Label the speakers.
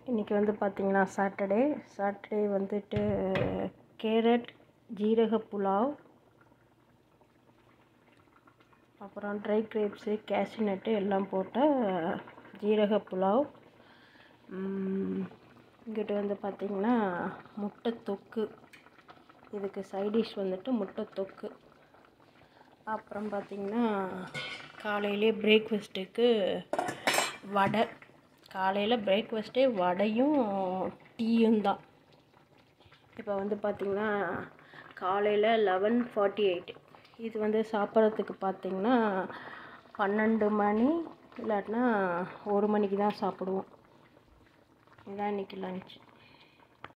Speaker 1: இன்றைக்கி வந்து பார்த்திங்கன்னா சாட்டர்டே சாட்டர்டே வந்துட்டு கேரட் ஜீரக புலாவ் அப்புறம் ட்ரை கிரேப்ஸு கேஷ்யூ நட்டு எல்லாம் போட்ட ஜீரக புலாவ் இங்கிட்டு வந்து பார்த்திங்கன்னா முட்டை தொக்கு இதுக்கு சைடிஷ் வந்துட்டு முட்டை தொக்கு அப்புறம் பார்த்திங்கன்னா காலையிலே பிரேக்ஃபாஸ்ட்டுக்கு வடை காலையில் பிரேக்ஃபாஸ்ட்டே வடையும் டீயும் தான் இப்போ வந்து பார்த்திங்கன்னா காலையில் லெவன் ஃபார்ட்டி எயிட் இது வந்து சாப்பிட்றதுக்கு பார்த்திங்கன்னா பன்னெண்டு மணி இல்லாட்டினா ஒரு மணிக்கு தான் சாப்பிடுவோம் இதான் இன்றைக்கி லன்ச்